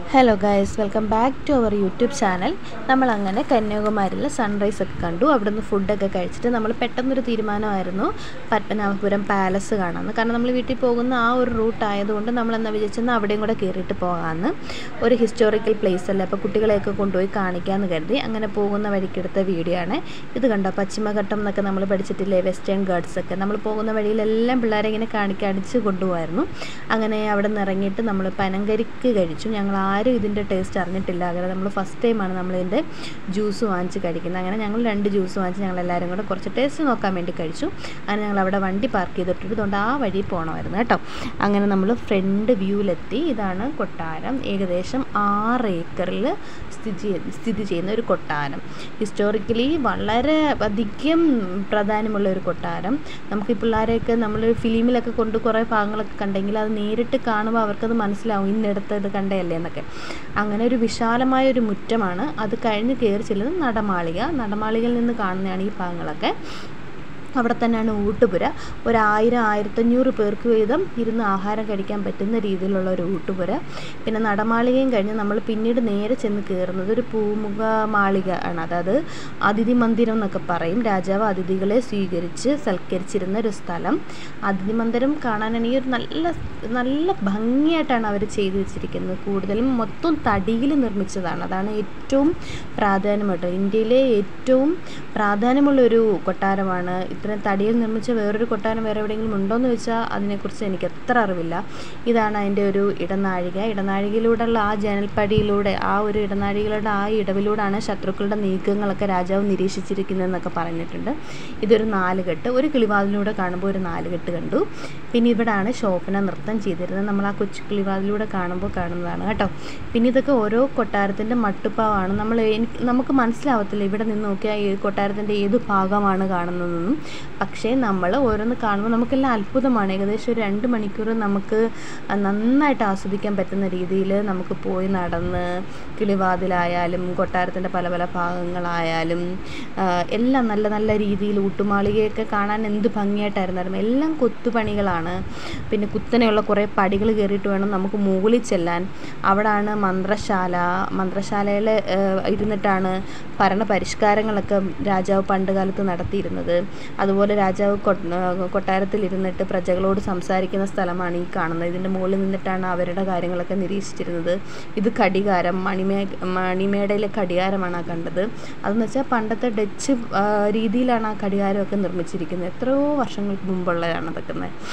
hello guys welcome back to our YouTube channel നമ്മൾ അങ്ങനെ കന്യാകുമാരിയിൽ സൺറൈസ് ഒക്കെ കണ്ടു അവിടുന്ന് ഫുഡൊക്കെ കഴിച്ചിട്ട് നമ്മൾ പെട്ടെന്നൊരു തീരുമാനമായിരുന്നു പത്മനാഭപുരം പാലസ് കാണാമെന്ന് കാരണം നമ്മൾ വീട്ടിൽ പോകുന്ന ആ ഒരു റൂട്ട് ആയതുകൊണ്ട് നമ്മൾ എന്താ വിചാരിച്ചെന്നാൽ അവിടെയും കൂടെ കയറിയിട്ട് പോകാമെന്ന് ഒരു ഹിസ്റ്റോറിക്കൽ പ്ലേസ് അല്ലേ അപ്പോൾ കുട്ടികളെയൊക്കെ കൊണ്ടുപോയി കാണിക്കാമെന്ന് കരുതി അങ്ങനെ പോകുന്ന വഴിക്കെടുത്ത വീഡിയോ ആണ് ഇത് കണ്ടോ പശ്ചിമഘട്ടം എന്നൊക്കെ നമ്മൾ പഠിച്ചിട്ടില്ലേ വെസ്റ്റേൺ ഗാർഡ്സ് ഒക്കെ നമ്മൾ പോകുന്ന വഴിയിലെല്ലാം പിള്ളേരെ ഇങ്ങനെ കാണിക്കാടിച്ച് കൊണ്ടുപോകായിരുന്നു അങ്ങനെ അവിടെ നിന്ന് ഇറങ്ങിയിട്ട് നമ്മൾ പനങ്കരിക്ക് കഴിച്ചു ഞങ്ങൾ ആരും ഇതിൻ്റെ ടേസ്റ്റ് അറിഞ്ഞിട്ടില്ല അങ്ങനെ നമ്മൾ ഫസ്റ്റ് ടൈമാണ് നമ്മളിതിൻ്റെ ജ്യൂസ് വാങ്ങിച്ച് കഴിക്കുന്നത് അങ്ങനെ ഞങ്ങൾ രണ്ട് ജ്യൂസ് വാങ്ങിച്ച് ഞങ്ങൾ എല്ലാവരും കൂടെ കുറച്ച് ടേസ്റ്റ് നോക്കാൻ വേണ്ടി കഴിച്ചു അങ്ങനെ ഞങ്ങൾ അവിടെ വണ്ടി പാർക്ക് ചെയ്തിട്ടിട്ട് അതുകൊണ്ട് ആ വഴി പോകണമായിരുന്നു കേട്ടോ അങ്ങനെ നമ്മൾ ഫ്രണ്ട് വ്യൂവിലെത്തി ഇതാണ് കൊട്ടാരം ഏകദേശം ആറ് ഏക്കറിൽ സ്ഥിതി ചെയ്യ- സ്ഥിതി ചെയ്യുന്ന ഒരു കൊട്ടാരം ഹിസ്റ്റോറിക്കലി വളരെ അധികം പ്രാധാന്യമുള്ള ഒരു കൊട്ടാരം നമുക്ക് ഈ പിള്ളേരെയൊക്കെ നമ്മൾ ഫിലിമിലൊക്കെ കൊണ്ട് കുറേ ഭാഗങ്ങളൊക്കെ കണ്ടെങ്കിൽ അത് നേരിട്ട് കാണുമ്പോൾ അവർക്കത് മനസ്സിലാവും ഇന്നിടത്ത് ഇത് കണ്ടതല്ലേ എന്നൊക്കെ അങ്ങനെ ഒരു വിശാലമായ ഒരു മുറ്റമാണ് അത് കഴിഞ്ഞ് കയറി ചെല്ലുന്നത് നടമാളിക നടമാളികയിൽ നിന്ന് കാണുന്നതാണ് ഈ ഭാഗങ്ങളൊക്കെ അവിടെ തന്നെയാണ് ഊട്ടുപുര ഒരായിരം ആയിരത്തഞ്ഞൂറ് പേർക്ക് വീതം ഇരുന്ന് ആഹാരം കഴിക്കാൻ പറ്റുന്ന രീതിയിലുള്ള ഒരു ഊട്ടുപുര പിന്നെ നടമാളികയും കഴിഞ്ഞ് നമ്മൾ പിന്നീട് നേരെ ചെന്ന് കയറുന്നത് ഒരു പൂമുഖ മാളിക ആണ് അതായത് അതിഥി മന്ദിരം എന്നൊക്കെ പറയും രാജാവ് അതിഥികളെ സ്വീകരിച്ച് സൽക്കരിച്ചിരുന്ന ഒരു സ്ഥലം അതിഥി മന്ദിരം കാണാനാണെങ്കിൽ ഒരു നല്ല നല്ല ഭംഗിയായിട്ടാണ് അവർ ചെയ്തു വെച്ചിരിക്കുന്നത് കൂടുതലും മൊത്തം തടിയിൽ നിർമ്മിച്ചതാണ് അതാണ് ഏറ്റവും പ്രാധാന്യമായിട്ട് ഇന്ത്യയിലെ ഏറ്റവും പ്രാധാന്യമുള്ള ഒരു കൊട്ടാരമാണ് ഇത്രയും തടിയിൽ നിർമ്മിച്ച വേറൊരു കൊട്ടാരം വേറെ എവിടെയെങ്കിലും ഉണ്ടോ എന്ന് വെച്ചാൽ അതിനെക്കുറിച്ച് എനിക്ക് അത്ര അറിവില്ല ഇതാണ് അതിൻ്റെ ഒരു ഇടനാഴിക ഇടനാഴികയിലൂടെയുള്ള ആ ജനൽപ്പടിയിലൂടെ ആ ഒരു ഇടനാഴികളുടെ ആ ഇടവിലൂടെയാണ് ശത്രുക്കളുടെ നീക്കങ്ങളൊക്കെ രാജാവ് നിരീക്ഷിച്ചിരിക്കുന്നതെന്നൊക്കെ പറഞ്ഞിട്ടുണ്ട് ഇതൊരു നാലുകെട്ട് ഒരു കിളിവാതിലൂടെ കാണുമ്പോൾ ഒരു നാലുകെട്ട് കണ്ടു പിന്നെ ഇവിടാണ് ശോഭന നൃത്തം ചെയ്തിരുന്നത് നമ്മൾ ആ കൊച്ചു കിളിവാതിലൂടെ കാണുമ്പോൾ കാണുന്നതാണ് കേട്ടോ പിന്നെ ഇതൊക്കെ ഓരോ കൊട്ടാരത്തിൻ്റെ മട്ടുപ്പാവാണ് നമ്മൾ എനിക്ക് നമുക്ക് മനസ്സിലാവത്തില്ല ഇവിടെ നിന്ന് നോക്കിയാൽ ഈ കൊട്ടാരത്തിൻ്റെ ഏത് ഭാഗമാണ് കാണുന്നതെന്നും പക്ഷേ നമ്മൾ ഓരോന്ന് കാണുമ്പോൾ നമുക്കെല്ലാം അത്ഭുതമാണ് ഏകദേശം ഒരു രണ്ട് മണിക്കൂർ നമുക്ക് നന്നായിട്ട് ആസ്വദിക്കാൻ പറ്റുന്ന രീതിയിൽ നമുക്ക് പോയി നടന്ന് കിളിവാതിലായാലും കൊട്ടാരത്തിൻ്റെ പല പല ഭാഗങ്ങളായാലും ആ, എല്ലാം നല്ല നല്ല രീതിയിൽ ഊട്ടുമാളികയൊക്കെ കാണാൻ എന്ത് ഭംഗിയായിട്ടായിരുന്നു എല്ലാം കൊത്തുപണികളാണ് പിന്നെ കുത്തനെയുള്ള കുറേ പടികൾ കയറിയിട്ട് വേണം നമുക്ക് മുകളിൽ ചെല്ലാൻ അവിടാണ് മന്ത്രശാല മന്ത്രശാലയിൽ ഇരുന്നിട്ടാണ് ഭരണ പരിഷ്കാരങ്ങളൊക്കെ രാജാവ് പണ്ട് കാലത്ത് നടത്തിയിരുന്നത് അതുപോലെ രാജാവ് കൊ- ആ, കൊട്ടാരത്തിൽ ഇരുന്നിട്ട് പ്രജകളോട് സംസാരിക്കുന്ന സ്ഥലമാണ് ഈ കാണുന്നത് ഇതിൻ്റെ മുകളിൽ നിന്നിട്ടാണ് അവരുടെ കാര്യങ്ങളൊക്കെ നിരീക്ഷിച്ചിരുന്നത് ഇത് ഘടികാരം മണിമേ മണിമേടയിലെ ഘടികാരമാണ് ആ കണ്ടത് അതെന്ന് വെച്ചാൽ പണ്ടത്തെ ഡച്ച് ആ, രീതിയിലാണ് ആ ഘടികാരമൊക്കെ നിർമ്മിച്ചിരിക്കുന്നത് എത്രയോ വർഷങ്ങൾക്ക് മുമ്പുള്ളതാണ് അതൊക്കെ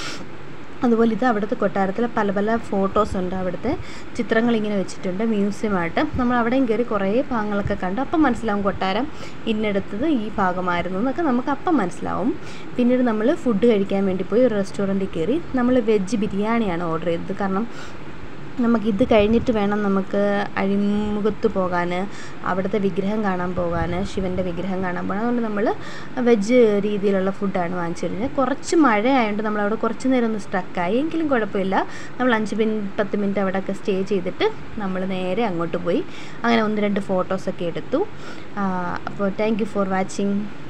അതുപോലെ ഇത് അവിടുത്തെ കൊട്ടാരത്തിലെ പല പല ഫോട്ടോസ് ഉണ്ട് അവിടുത്തെ ചിത്രങ്ങൾ ഇങ്ങനെ വെച്ചിട്ടുണ്ട് മ്യൂസിയമായിട്ട് നമ്മൾ അവിടെയും കയറി കുറേ ഭാഗങ്ങളൊക്കെ കണ്ടു അപ്പം മനസ്സിലാവും കൊട്ടാരം ഇന്നെടുത്തത് ഈ ഭാഗമായിരുന്നു എന്നൊക്കെ നമുക്ക് അപ്പം മനസ്സിലാവും പിന്നീട് നമ്മൾ ഫുഡ് കഴിക്കാൻ വേണ്ടി പോയി ഒരു റെസ്റ്റോറൻറ്റിൽ കയറി നമ്മൾ വെജ് ബിരിയാണിയാണ് ഓർഡർ ചെയ്തത് കാരണം നമുക്കിത് കഴിഞ്ഞിട്ട് വേണം നമുക്ക് അഴിമുഖത്ത് പോകാൻ അവിടുത്തെ വിഗ്രഹം കാണാൻ പോകാൻ ശിവൻ്റെ വിഗ്രഹം കാണാൻ പോകാൻ അതുകൊണ്ട് നമ്മൾ വെജ് രീതിയിലുള്ള ഫുഡാണ് വാങ്ങിച്ചിരുന്നത് കുറച്ച് മഴ ആയതുകൊണ്ട് നമ്മളവിടെ കുറച്ച് നേരം ഒന്ന് സ്ട്രക്കായി എങ്കിലും കുഴപ്പമില്ല നമ്മൾ അഞ്ച് മിനിറ്റ് പത്ത് മിനിറ്റ് അവിടെയൊക്കെ സ്റ്റേ ചെയ്തിട്ട് നമ്മൾ നേരെ അങ്ങോട്ട് പോയി അങ്ങനെ ഒന്ന് രണ്ട് ഫോട്ടോസൊക്കെ എടുത്തു അപ്പോൾ താങ്ക് യു ഫോർ വാച്ചിങ്